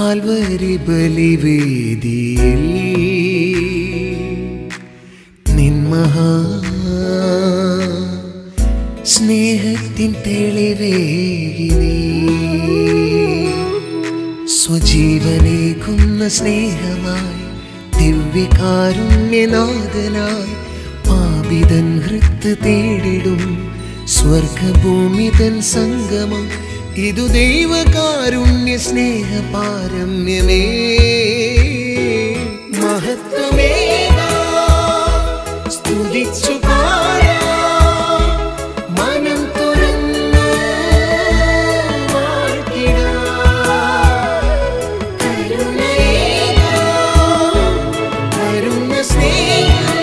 Calvary ബലിവേദിയിൽ നിന്മഹാ സ്നേഹത്തിൻ തെളിവേകിനീ സ്വജീവനേകുന്ന സ്നേഹമായി ദിവ്യകാരുണ്യനാഥനായി പാപിതൻ ഹൃത്ത് തേടിടും സ്വർഗഭൂമിതൻ സംഗമം ഇതു ദൈവകാരുണ്യ സ്നേഹ പാരമ്യമേ മഹത്വമേ സ്തുതിച്ചു പാടാം മനം തുറന്നു വാഴ്ത്തിടാം കരുണ സ്നേഹം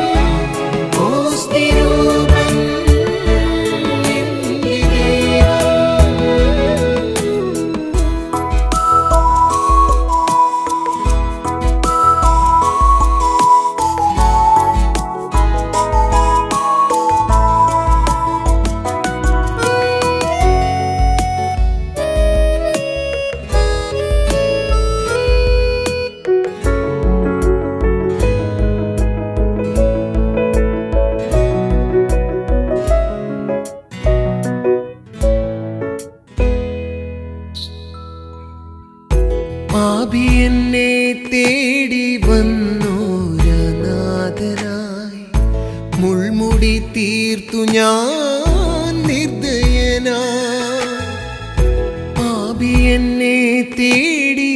ഓസ്തിരൂപം നിന്റെ ദൈവം പാപി എന്നെ തേടി വന്നോരനാഥനായി മുൾമുടി തീർത്തു ഞാൻ നിർദ്ദയനായി പാപി എന്നെ തേടി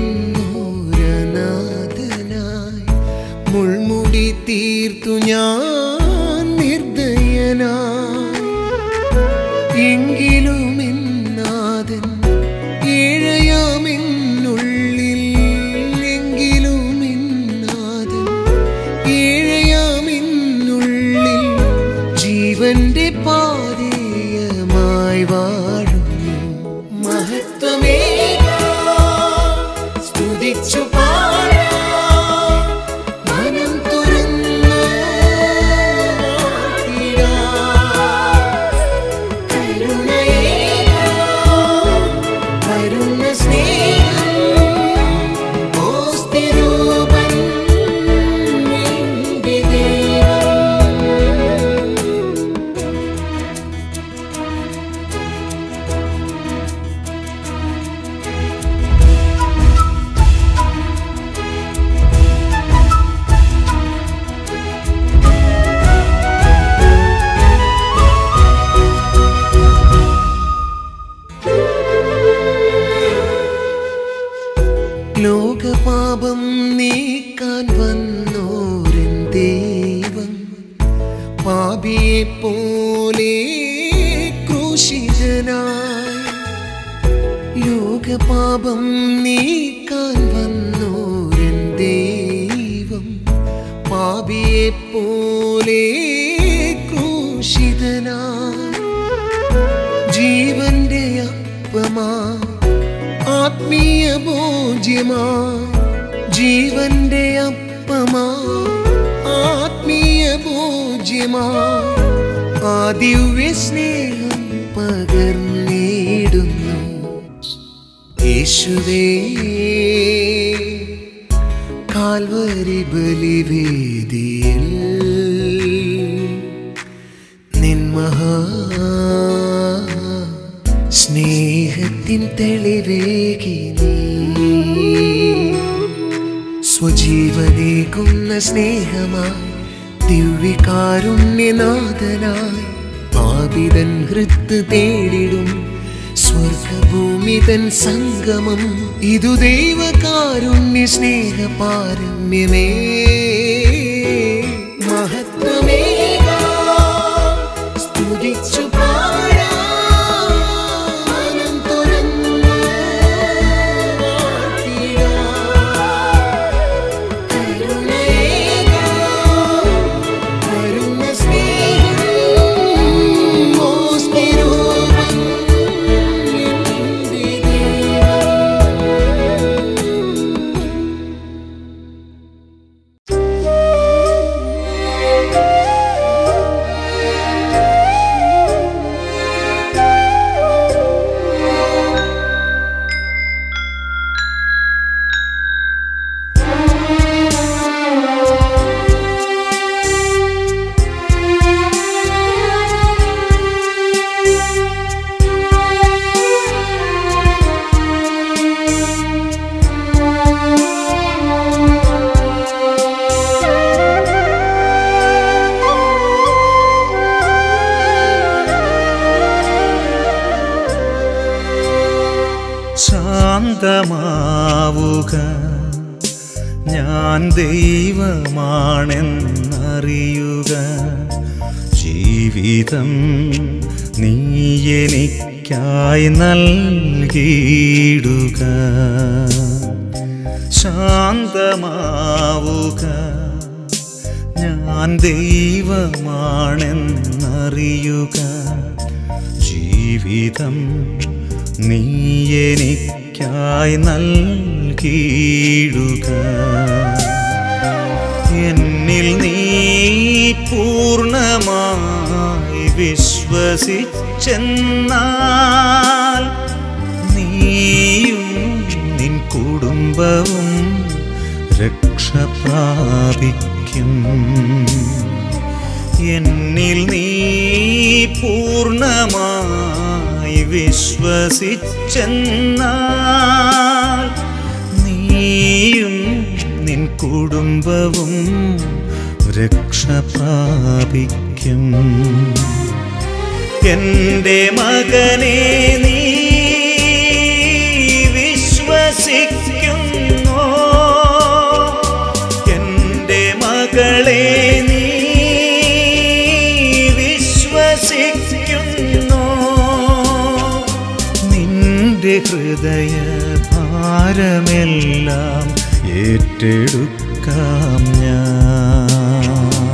വന്നോരനാഥനായി മുൾമുടി തീർത്തു ഞാൻ നിർദ്ദയനായി എങ്കിലും എന്നാഥൻ ഏഴയാമെന്നുള്ളിൽ എങ്കിലും എന്നാഥൻ ഏഴയാമെന്നുള്ളിൽ ജീവന്റെ പാതേയമായി വാഴുന്നു മഹത്വമേ സ്തുതിച്ചു പാടാം മനം തുറന്നു വാഴ്ത്തിടാം. കരുണ സ്നേഹം ഓസ്തിരൂപൻ നിന്റെ ദൈവം ലോകപാപം നീക്കാൻ വന്നോരൻ ദൈവം പാപിയെ പോലെ ക്രൂശിതനായി ലോകപാപം നീക്കാൻ വന്നോരൻ ദൈവം പാപിയെ പോലെ ക്രൂശിതനായി ജീവന്റെ അപ്പമാ ആത്മീയ ഭോജ്യമാ ജീവന്റെ അപ്പമാ ആത്മീയ ഭോജ്യമാ ആ ദിവ്യ സ്നേഹം പകർന്നിടുന്നു യേശുവേ കാൽവരി ബലിവേദിയിൽ നിന്മഹാ സ്നേഹത്തിൻ തെളിവേകി നീ സ്വജീവനേകുന്ന സ്നേഹമായി ദിവ്യകാരുണ്യനാഥനായി പാപിതൻ ഹൃത്ത് തേടിടും സ്വർഗഭൂമിതൻ സംഗമം ഇതു ദൈവകാരുണ്യ സ്നേഹ പാരമ്യമേ മഹത്വമേ സ്തുതിച്ചു പാടാം മനം തുറന്നു ും ശാന്തമാവുക ഞാൻ ദൈവമാണെന്നറിയുക ജീവിതം നീ എനിക്കായി നൽകിയിടുക ശാന്തമാവുക ഞാൻ ദൈവമാണെന്നറിയുക ജീവിതം നീ എനിക്കായി നൽകിയിടുക എന്നിൽ നീ പൂർണ്ണമായി വിശ്വസിച്ചെന്നാൽ നീയും നിൻ കുടുംബവും രക്ഷ പ്രാപിക്കും എന്നിൽ നീ പൂർണ്ണമായി വിശ്വസിച്ചെന്നാൽ നീയും നിൻ കുടുംബവും രക്ഷ പ്രാപിക്കും എൻ്റെ മകനെ നീ വിശ്വസിക്കുന്നോ എൻ്റെ മകളെ നീ വിശ്വസിക്കുന്നോ നിന്റെ ഹൃദയ ഭാരമെല്ലാം ഏറ്റെടുക്കാം ഞാൻ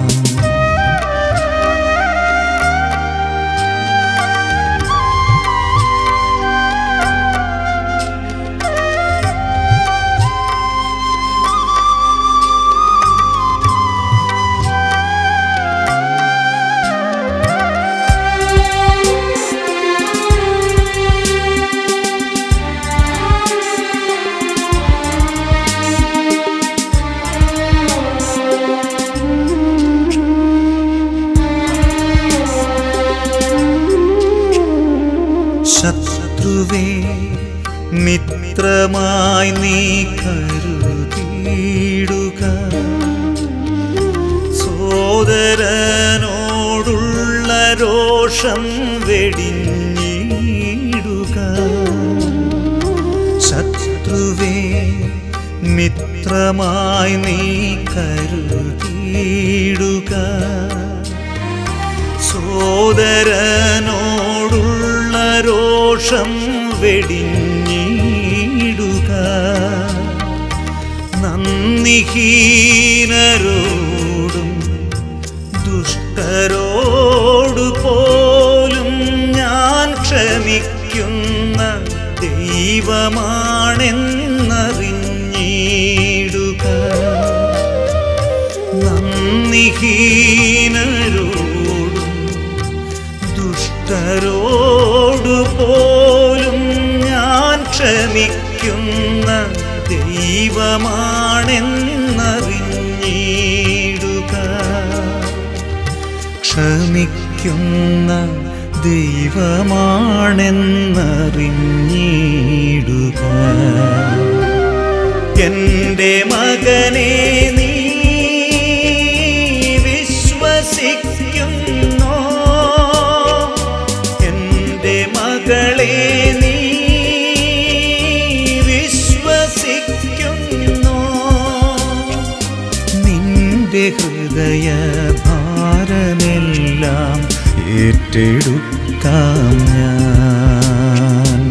ശത്രുവേ മിത്രമായി നീ കരുതിയിടുക സോദരനോടുള്ള രോഷം വെടിഞ്ഞിടുക ശത്രുവേ മിത്രമായി നീ കരുതിയിടുക സോദരനോടുള്ള രോഷം വെടിഞ്ഞിടുക നന്ദിഹീനരോടും ദുഷ്ടരോടു പോലും ഞാൻ ക്ഷമിക്കുന്ന ദൈവമാണെന്നറിഞ്ഞിടുക നന്ദിഹീനരോടും ദുഷ്ടരോടു പോലും ഞാൻ ക്ഷമിക്കുന്ന ദൈവമാണെന്നറിഞ്ഞിടുക ക്ഷമിക്കുന്ന ദൈവമാണെന്നറിഞ്ഞിടുക എൻ്റെ മകനെ നീ വിശ്വസിക്കുന്നോ എൻ്റെ മകളെ നീ വിശ്വസിക്കുന്നോ നിന്റെ ഹൃദയ ഭാരമെല്ലാം ഏറ്റെടുക്കാം ഞാൻ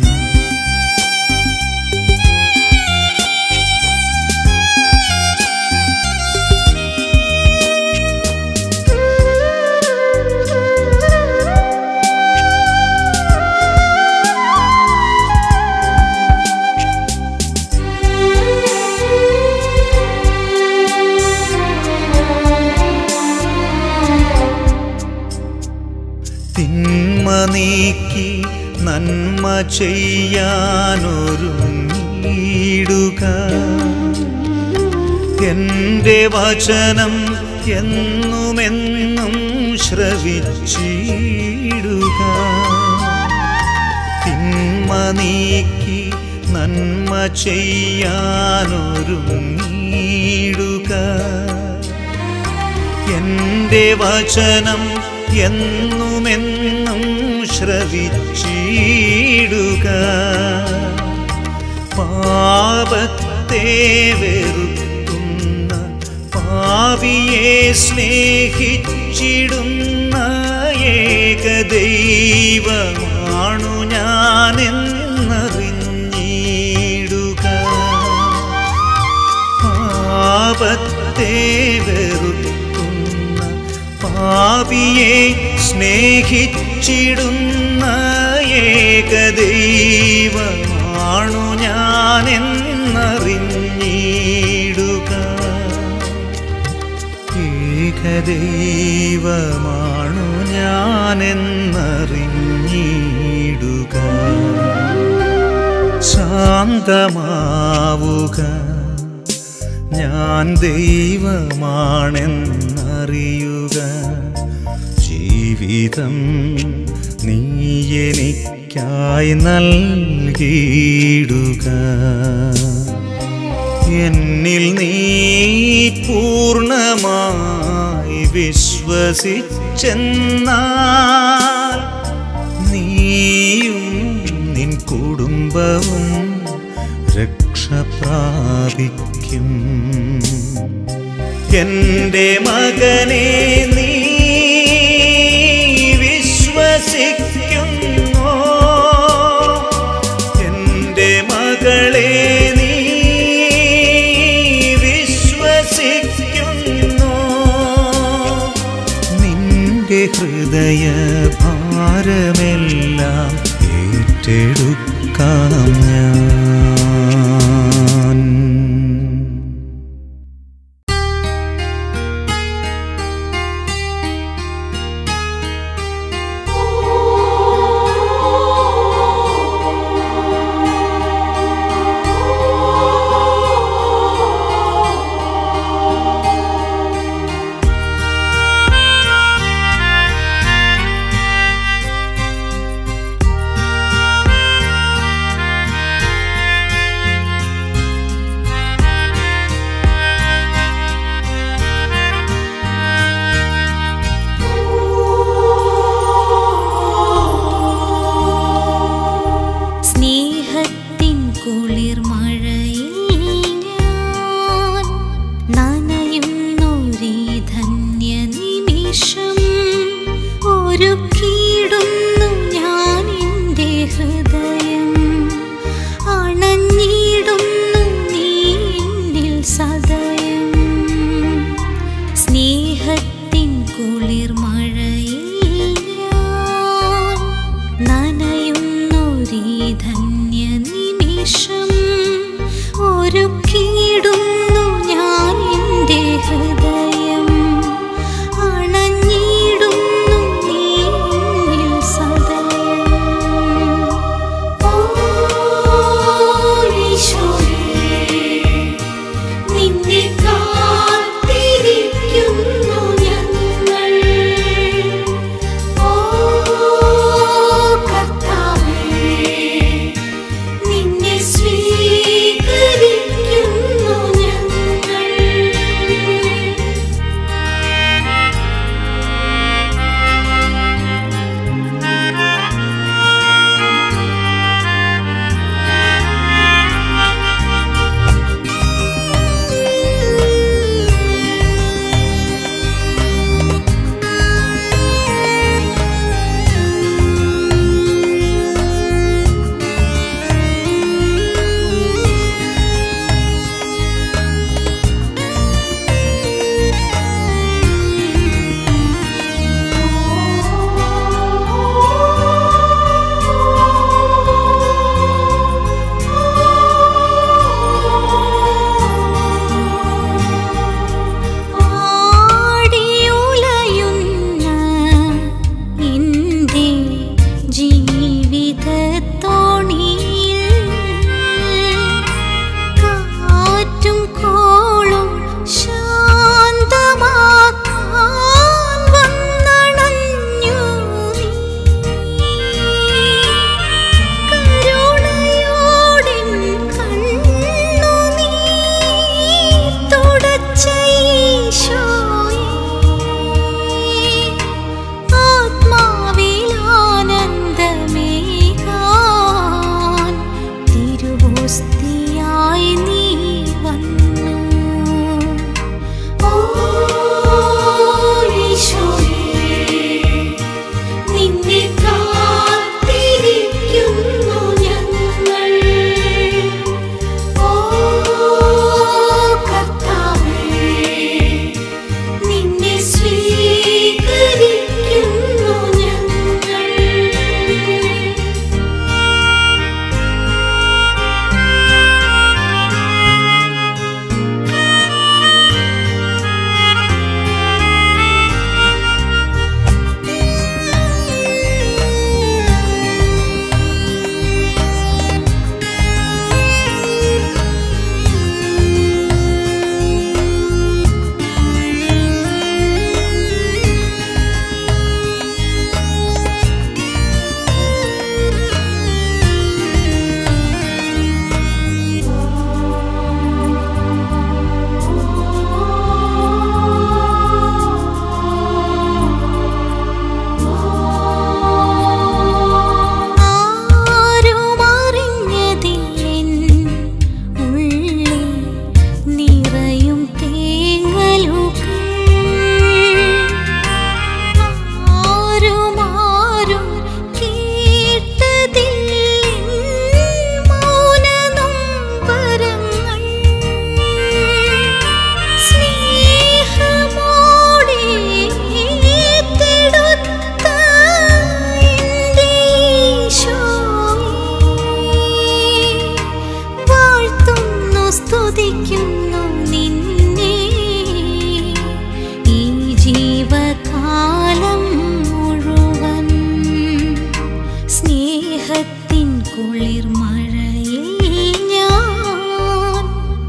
തിന്മ നീക്കി നന്മ ചെയ്യാനൊരുങ്ങിടുക എൻ്റെ വചനം എന്നുമെന്നും ശ്രവിച്ചിടുക തിന്മ നീക്കി നന്മ ചെയ്യാനൊരുങ്ങിടുക എൻ്റെ വചനം എന്നുമെന്നും ശ്രവിച്ചിടുക പാപത്തെ വെറുക്കുന്ന പാവിയെ സ്നേഹിച്ചിടുന്ന ഏകദൈവമാണു ഞാനെന്നറിഞ്ഞിടുക പാപത്തെ വെറുക്കുന്ന പാപിയെ സ്നേഹിച്ചിടുന്ന ഏകദൈവമാണു ഞാനെന്നറിഞ്ഞിടുക ഏകദൈവമാണു ഞാനെന്നറിഞ്ഞിടുക ശാന്തമാവുക ഞാൻ ദൈവമാണെന്നറിയുക ജീവിതം നീ എനിക്കായി നൽകിയിടുക എന്നിൽ നീ പൂർണ്ണമായി വിശ്വസിച്ചെന്നാൽ നീയും നിൻ കുടുംബവും രക്ഷ പ്രാപിക്കും എൻ്റെ മകനെ നീ വിശ്വസിക്കുന്നോ എൻ്റെ മകളെ നീ വിശ്വസിക്കുന്നോ നിന്റെ ഹൃദയ ഭാരമെല്ലാം ഏറ്റെടുക്കാം ഞാൻ സ്നേഹത്തിൻ കുളിർ മഴയിൽ ഞാൻ നനയുന്നൊരീ ധന്യ നിമിഷം ഒരുക്കിയിടുന്നു ഞാൻ എൻ്റെ ഹൃദയം അണഞ്ഞിടുന്നു നീ എന്നിൽ സദയം സ്നേഹത്തിൻ കുളിർ മഴയിൽ ഞാൻ നനയുന്നൊരീ ധന്യ നിമിഷം ഒരുക്കിയിടുന്നു ഞാൻ എൻ്റെ ഹൃദയം അണഞ്ഞിടുന്നു നീ എന്നിൽ സദയം ഓ ഈശോയേ നിന്നെ കാത്തിരിക്കുന്നു ഞങ്ങൾ ഓ കർത്താവേ നിന്നെ സ്വീകരിക്കുന്നു ഞങ്ങൾ ആടിയുലയുന്ന എൻ്റെ ജീവിതത്തോണിയിൽ കാറ്റും കോളും ശാന്തമാക്കാൻ വന്നണഞ്ഞു നീ കരുണയോടിൻ കണ്ണുനീർ തുടച്ച ഈശോയേ, ആത്മാവിൽ ആനന്ദമേകാൻ തിരുവോസ്തി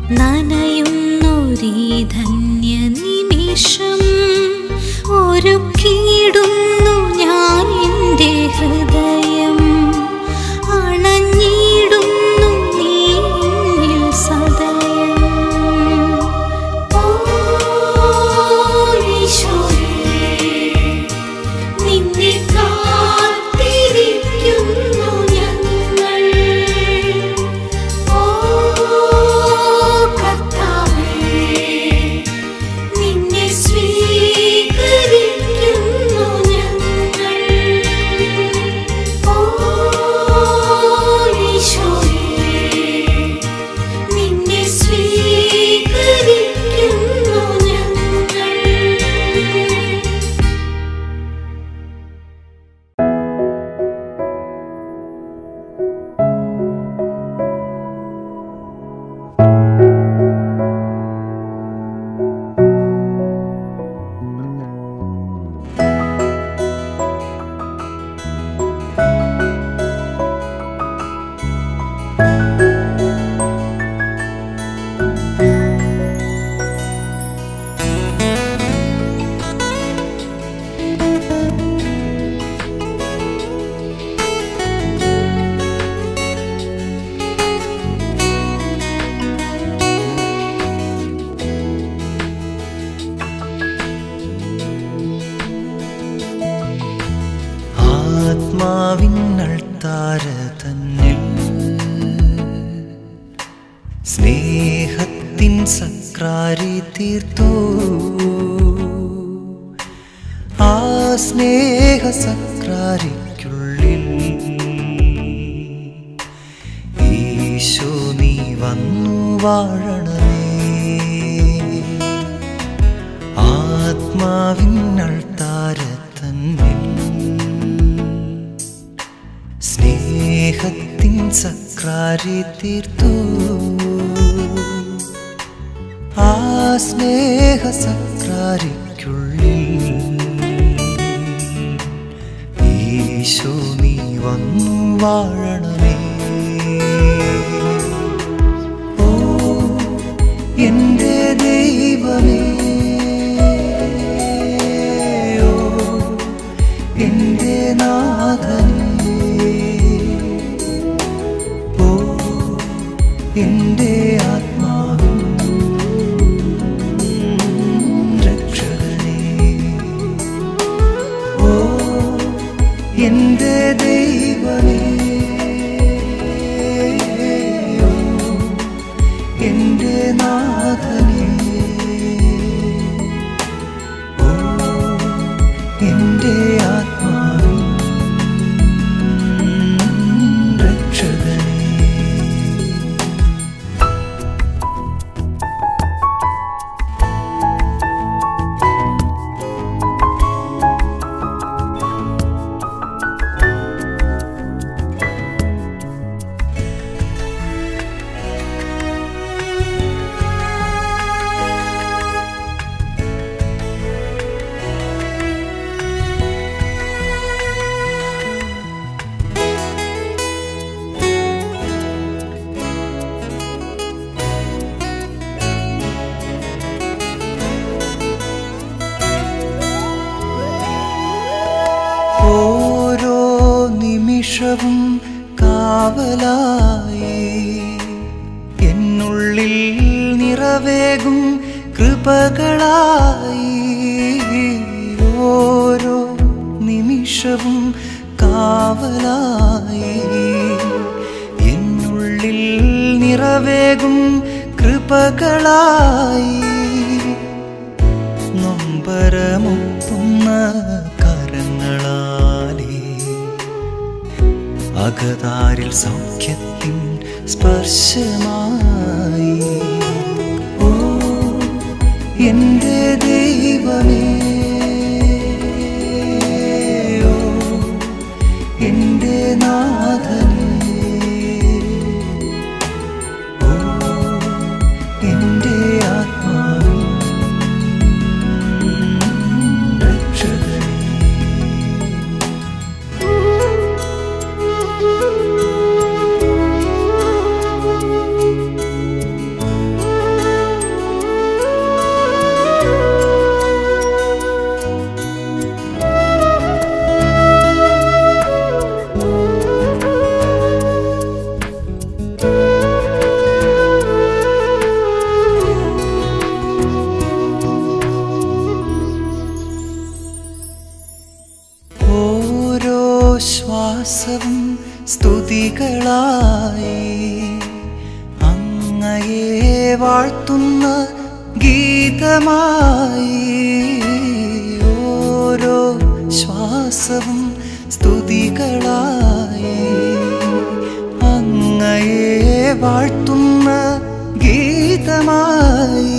നനയുന്നൊരീ ധന്യ നിമിഷം ഒരുക്കിയിടുന്നു ഞാൻ എൻ്റെ ഹൃദയം അണഞ്ഞിടുന്നു നീ എന്നിൽ സദയം ഓ ഈശോയേ നിന്നെ കാത്തിരിക്കുന്നു ഞങ്ങൾ ഓ കർത്താവേ നിന്നെ സ്വീകരിക്കുന്നു ഞങ്ങൾ ഓ ഈശോയേ നിന്നെ സ്വീകരിക്കുന്നു ഞങ്ങൾ ആത്മാവിനൾത്താര തന്നിൽ സ്നേഹത്തിൻ സക്രാരി തീർത്തു ആ സ്നേഹ സക്രാരിക്കുള്ളിൽ ഈശോ നീ വന്നു വാഴണമേ ആത്മാവിനൾത്താര തന്നിൽ സ്നേഹത്തിൻ സക്രാരി തീർത്തു ആ സ്നേഹ സക്രാരിക്കുള്ളിൽ ഈശോ നീ വന്നു വാഴണമേ ഓ എൻ്റെ ദൈവമേ ഓ എൻ്റെ നാഥനേ ഓ എൻ്റെ ആത്മാവിൻ രക്ഷകനേ ഓ എൻ്റെ ദൈവമേ ഓ എൻ്റെ നാഥനേ ഓ എൻ്റെ ആത്മാവിൻ രക്ഷകനേ ഓരോ നിമിഷവും കാവലായി എന്നുള്ളിൽ നിറവേകും കൃപകളായി ഓരോ നിമിഷവും കാവലായി എന്നുള്ളിൽ നിറവേകും കൃപകളായി നൊമ്പരമൊപ്പുന്ന കരങ്ങളാലേ അകതാരിൽ സൗഖ്യത്തിൻ സ്പർശമായി ഓ എൻ്റെ ദൈവമേ ഓ എൻ്റെ നാഥനേ ഓ എൻ്റെ ആത്മാവിൻ രക്ഷകനേ Thank you. വാഴ്ത്തുന്ന ഗീതമായി ഓരോ ശ്വാസവും സ്തുതികളായി അങ്ങയെ വാഴ്ത്തുന്ന ഗീതമായി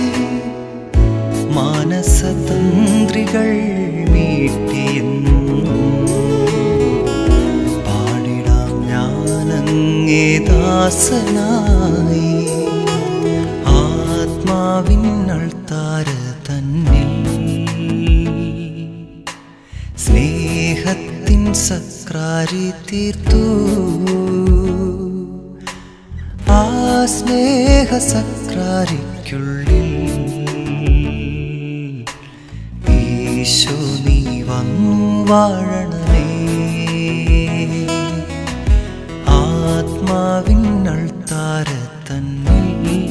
മാനസതന്ത്രികൾ മീട്ടിയെന്നും പാടിടാം ഞാനങ്ങേ ദാസനായി ആത്മാവിനൾത്താര തന്നിൽ സ്നേഹത്തിൻ സക്രാരി തീർത്തു ആ സ്നേഹ സക്രാരിക്കുള്ളിൽ ഈശോ നീ വന്നു വാഴണമേ ആത്മാവിനൾത്താര തന്നിൽ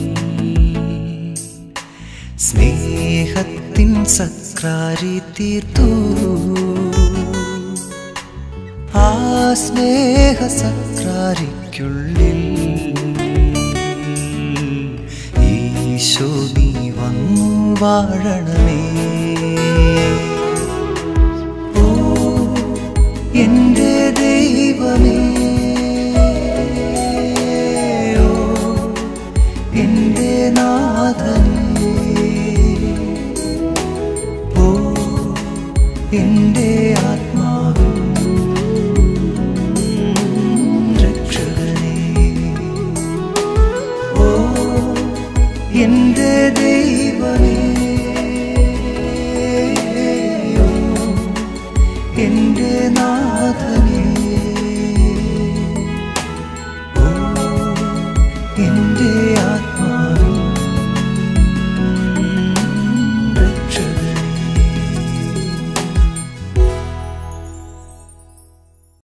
സ്നേഹത്തിൻ സക്രാരി തീർത്തു ആ സ്നേഹ സക്രാരിക്കുള്ളിൽ ഈശോ നീ വന്നു വാഴണമേ ഓ എൻ്റെ ദൈവമേ ഓ എൻ്റെ നാഥനേ ഓ എൻ്റെ